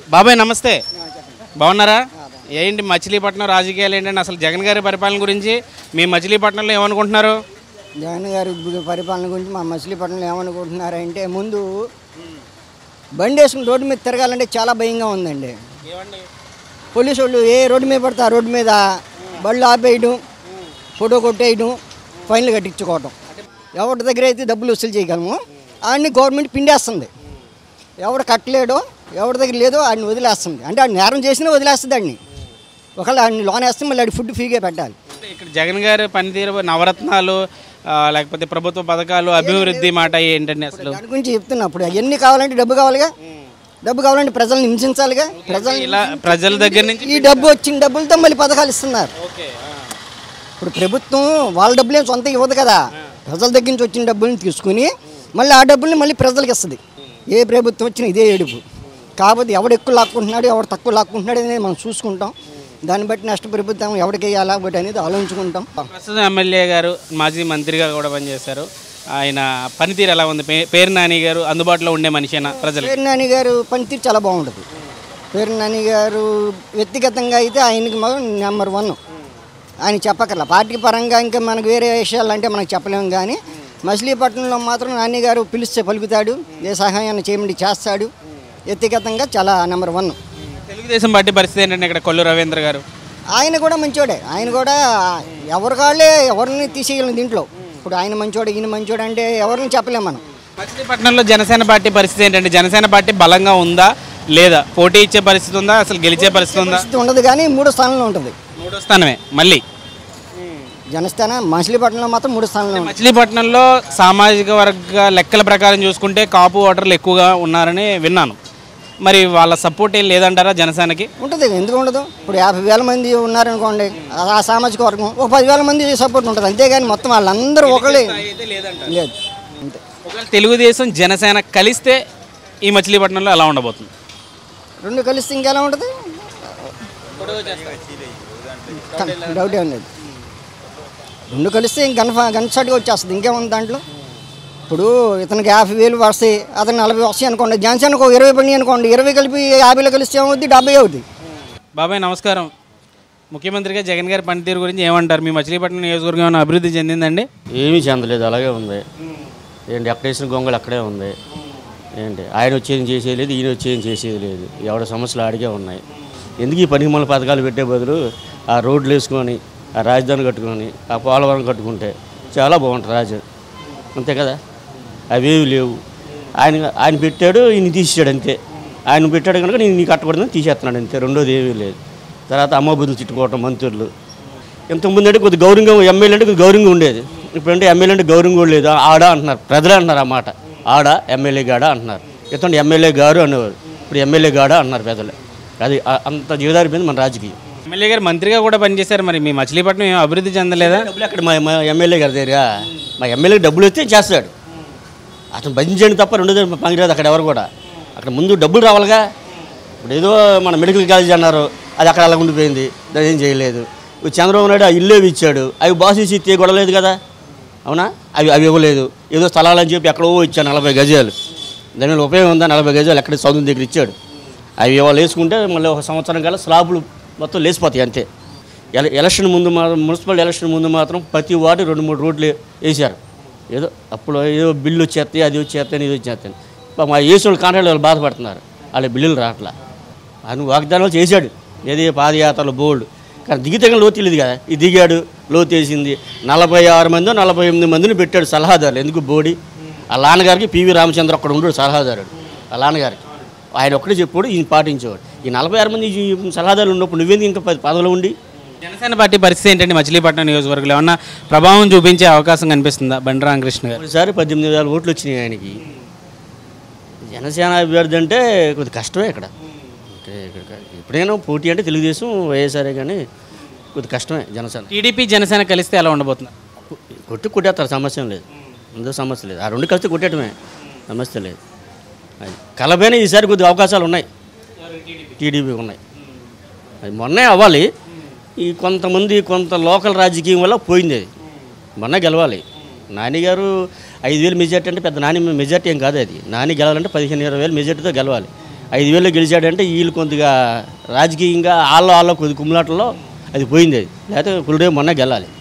బాబాయ్ నమస్తే బాగున్నారా ఏంటి మచిలీపట్నం రాజకీయాలు ఏంటంటే అసలు జగన్ గారి పరిపాలన గురించి మీ మచిలీపట్నంలో ఏమనుకుంటున్నారు జగన్ గారి గు- పరిపాలన గురించి మా మచిలీపట్నంలో ఏమనుకుంటున్నారంటే ముందు బండి వేసుకుని రోడ్డు మీద తిరగాలంటే చాలా భయంగా ఉందండి పోలీసు వాళ్ళు ఏ రోడ్డు మీద పడితే ఆ రోడ్డు మీద బళ్ళు ఆపేయడం ఫోటో కొట్టేయడం ఫైన్లు కట్టించుకోవటం ఎవరి దగ్గర అయితే డబ్బులు వసూలు చేయగలము ఆడిని గవర్నమెంట్ పిండేస్తుంది ఎవడు కట్టలేడో ఎవరి దగ్గర లేదో ఆడిని వదిలేస్తుంది అంటే ఆడు నేరం చేసినా వదిలేస్తుంది ఆడిని ఒకవేళ ఆడిని లోన్ వేస్తే మళ్ళీ ఆడి ఫుడ్ ఫ్రీగా పెట్టాలి ఇక్కడ జగన్ గారి పనితీరు నవరత్నాలు ఆ, లేకపోతే ప్రభుత్వ పథకాలు అభివృద్ధి మాట ఏంటండి అసలు దాని గురించి చెప్తున్నా ఇప్పుడు ఎన్ని కావాలంటే డబ్బు కావాలిగా డబ్బు కావాలంటే ప్రజల్ని హింసించాలిగా ప్రజలు ఇలా ప్రజల దగ్గర నుంచి ఈ డబ్బు వచ్చిన డబ్బులతో మళ్ళీ పథకాలు ఇస్తున్నారు ఓకే ఇప్పుడు ప్రభుత్వం వాళ్ళ డబ్బులేం సొంత ఇవ్వదు కదా ప్రజల దగ్గర నుంచి వచ్చిన డబ్బుల్ని తీసుకుని మళ్ళీ ఆ డబ్బుల్ని మళ్ళీ ప్రజలకు ఇస్తుంది ఏ ప్రభుత్వం వచ్చినా ఇదే ఏడుపు కాకపోతే ఎవడు ఎక్కువ లాక్కుంటున్నాడు ఎవడు తక్కువ లాక్కుంటున్నాడు అనేది మనం చూసుకుంటాం దాన్ని బట్టి నెక్స్ట్ ప్రభుత్వం ఎవరికి వేయాలా ఒకటి అనేది ఆలోచించుకుంటాం ప్రస్తుతం ఎమ్మెల్యే గారు మాజీ మంత్రిగా కూడా పనిచేశారు ఆయన పనితీరు ఎలా ఉంది పే- పేరు నాని గారు అందుబాటులో ఉండే మనిషేనా ప్రజలు పేరు నాని గారు పనితీరు చాలా బాగుంటుంది పేరు నాని గారు వ్యక్తిగతంగా అయితే ఆయనకి మాత్రం నెంబర్ వన్ ఆయన చెప్పకర్లా పార్టీ పరంగా ఇంకా మనకు వేరే విషయాలు అంటే మనకు చెప్పలేము కానీ మచిలీపట్నంలో మాత్రం నాని గారు పిలిస్తే పలుకుతాడు ఏ సహాయాన్ని చేయమండి చేస్తాడు వ్యక్తిగతంగా చాలా నెంబర్ వన్ తెలుగుదేశం పార్టీ పరిస్థితి ఏంటంటే ఇక్కడ కొల్లు రవీంద్ర గారు ఆయన కూడా మంచోడే ఆయన కూడా ఎవరి కాళ్ళే ఎవరిని తీసేయగలం దీంట్లో ఇప్పుడు ఆయన మంచోడు ఈయన మంచోడు అంటే ఎవరిని చెప్పలేం మనం మచిలీపట్నంలో జనసేన పార్టీ పరిస్థితి ఏంటంటే జనసేన పార్టీ బలంగా ఉందా లేదా పోటీ ఇచ్చే పరిస్థితి ఉందా అసలు గెలిచే పరిస్థితి ఉందా పరిస్థితి ఉండదు కానీ మూడో స్థానంలో ఉంటుంది మూడో స్థానమే మళ్ళీ జనస్థాన మచిలీపట్నంలో మాత్రం మూడో స్థానంలో ఉంటుంది మచిలీపట్నంలో సామాజిక వర్గ లెక్కల ప్రకారం చూసుకుంటే కాపు ఓటర్లు ఎక్కువగా ఉన్నారని విన్నాను మరి వాళ్ళ సపోర్ట్ ఏం లేదంటారా జనసేనకి ఉంటుంది ఎందుకు ఉండదు ఇప్పుడు యాభై వేల మంది ఉన్నారనుకోండి ఆ- ఆ సామాజిక వర్గం ఒక పదివేల మంది సపోర్ట్ ఉంటుంది అంతేగాని మొత్తం వాళ్ళందరూ ఒకళ్ళే లేదు అంతే ఒకవేళ తెలుగుదేశం జనసేన కలిస్తే ఈ మచిలీపట్నంలో ఎలా ఉండబోతుంది రెండు కలిస్తే ఇంకెలా ఉంటుంది డౌట్ ఏం లేదు రెండు కలిస్తే ఇంక గన్ గన్షాట్గా వచ్చేస్తుంది ఇంకేముంది దాంట్లో ఇప్పుడు ఇతనికి యాభై వేలు వస్తాయి అతను నలభై వస్తాయి అనుకోండి జనసేనకు ఒక ఇరవై పడి అనుకోండి ఇరవై కలిపి యాభైలో కలిస్తే ఏమవుద్ది డెబ్బై అవుద్ది బాబాయ్ నమస్కారం ముఖ్యమంత్రిగా జగన్ గారి పనితీరు గురించి ఏమంటారు మీ మచిలీపట్నం నియోజకవర్గం ఏమైనా అభివృద్ధి చెందిందండి ఏమీ చెందలేదు అలాగే ఉంది ఏంటి ఎక్కడ వేసిన గొంగళి అక్కడే ఉంది ఏంటి ఆయన వచ్చేది చేసేది లేదు ఈయన వచ్చేది చేసేది లేదు ఎవడ సమస్యలు ఆడిగే ఉన్నాయి ఎందుకు ఈ పనికి మన పథకాలు పెట్టే బదులు ఆ రోడ్లు వేసుకొని ఆ రాజధాని కట్టుకొని ఆ పోలవరం కట్టుకుంటే చాలా బాగుంటుంది రాజు అంతే కదా అవేవి లేవు ఆయన ఆయన పెట్టాడు ఈయన తీసేసాడు అంతే ఆయన పెట్టాడు కనుక నేను నీకు కట్టకూడదని తీసేస్తున్నాడు అంతే రెండోది ఏమీ లేదు తర్వాత అమ్మ బుద్ధులు తిట్టుకోవటం మంత్రులు ఇంతకుముందు అంటే కొద్ది గౌరవంగా ఎమ్మెల్యే అంటే కొద్ది గౌరవంగా ఉండేది ఇప్పుడంటే ఎమ్మెల్యే అంటే గౌరవం కూడా లేదు ఆడ అంటున్నారు ప్రజలే అంటున్నారు ఆ మాట ఆడ ఎమ్మెల్యే గాడ అంటున్నారు ఇతను ఎమ్మెల్యే గారు అనేవారు ఇప్పుడు ఎమ్మెల్యే గాడ అంటున్నారు పెద్దలే అది ఆ- అంత జీవదారిపోయింది మన రాజకీయం ఎమ్మెల్యే గారు మంత్రిగా కూడా పనిచేశారు మరి మీ మచిలీపట్నం ఏం అభివృద్ధి చెందలేదా డబ్బులు అక్కడ మా మా ఎమ్మెల్యే గారి దగ్గర మా ఎమ్మెల్యేకి డబ్బులు వస్తే చేస్తాడు అతను భజించండి తప్ప రెండోది పనికిరాదు అక్కడ ఎవరు కూడా అక్కడ ముందు డబ్బులు రావాలిగా ఇప్పుడు ఏదో మన మెడికల్ కాలేజ్ అన్నారు అది అక్కడ అలా ఉండిపోయింది దాని ఏం చేయలేదు ఇప్పుడు చంద్రబాబు నాయుడు ఆ ఇల్లు ఇచ్చాడు అవి బాస్ ఇచ్చి తీయ గొడవలేదు కదా అవునా అవి అవి ఇవ్వలేదు ఏదో స్థలాలని చెప్పి ఎక్కడో ఇచ్చాడు నలభై గజాలు దాని మీద ఉపయోగం ఉందా నలభై గజాలు ఎక్కడ సౌదం దగ్గర ఇచ్చాడు అవి ఇవాళ వేసుకుంటే మళ్ళీ ఒక సంవత్సరం కల్లా స్లాబులు మొత్తం లేచిపోతాయి అంతే ఎల- ఎలక్షన్ ముందు మాత్రం మున్సిపల్ ఎలక్షన్ ముందు మాత్రం ప్రతి వార్డు రెండు మూడు రోడ్లు వేసారు ఏదో అప్పుడు ఏదో బిల్లు వచ్చేస్తాయి అది వచ్చేస్తాయి ఇది వచ్చేస్తాయి మా వేసిన కాంట్రాక్ట్ వాళ్ళు బాధపడుతున్నారు వాళ్ళ బిల్లులు రావట్లా అని వాగ్దానాలు చేశాడు ఏది పాదయాత్రలు బోల్డ్ కానీ దిగితే కానీ లోతు తెలియదు కదా ఇది దిగాడు లోతు వేసింది నలభై ఆరు మంది నలభై ఎనిమిది మందిని పెట్టాడు సలహాదారులు ఎందుకు బోడి ఆ నాన్నగారికి పివి రామచంద్ర ఒక్కడ ఉండడు సలహాదారుడు ఆ నాన్నగారికి ఆయన ఒక్కడే చెప్పాడు ఈయన పాటించేవాడు ఈ నలభై ఆరు మంది ఈ సలహాదారులు ఉన్నప్పుడు నువ్వేంది ఇంకా పది పదవిలో ఉండి జనసేన పార్టీ పరిస్థితి ఏంటంటే మచిలీపట్నం నియోజకవర్గంలో ఏమన్నా ప్రభావం చూపించే అవకాశం కనిపిస్తుందా బండి రామకృష్ణ గారు ఒకసారి పద్దెనిమిది వేల ఓట్లు వచ్చినాయి ఆయనకి జనసేన అభ్యర్థి అంటే కొద్ది కష్టమే ఇక్కడ అంటే ఇక్కడ ఎప్పుడైనా పోటీ అంటే తెలుగుదేశం వైఎస్ఆర్ఏ కానీ కొద్ది కష్టమే జనసేన టీడీపీ జనసేన కలిస్తే ఎలా ఉండబోతున్నారు కొట్టి కొట్టేస్తారు సమస్య ఏం లేదు ముందు సమస్య లేదు ఆ రెండు కలిసి కొట్టేయటమే సమస్య లేదు అది కలపైన ఈసారి కొద్ది అవకాశాలు ఉన్నాయి టీడీపీ ఉన్నాయి అది మొన్నే అవ్వాలి ఈ కొంతమంది కొంత లోకల్ రాజకీయం వల్ల పోయింది అది మొన్న గెలవాలి నాని గారు ఐదు వేలు మెజార్టీ అంటే పెద్ద నాని మెజార్టీ ఏం కాదు అది నాని గెలవాలంటే పదిహేను ఇరవై వేలు మెజార్టీతో గెలవాలి ఐదు వేలు గెలిచాడంటే వీళ్ళు కొద్దిగా రాజకీయంగా వాళ్ళ వాళ్ళ కొద్ది కుమ్ములాటల్లో అది పోయింది అది లేకపోతే కులుడే మొన్న గెలాలి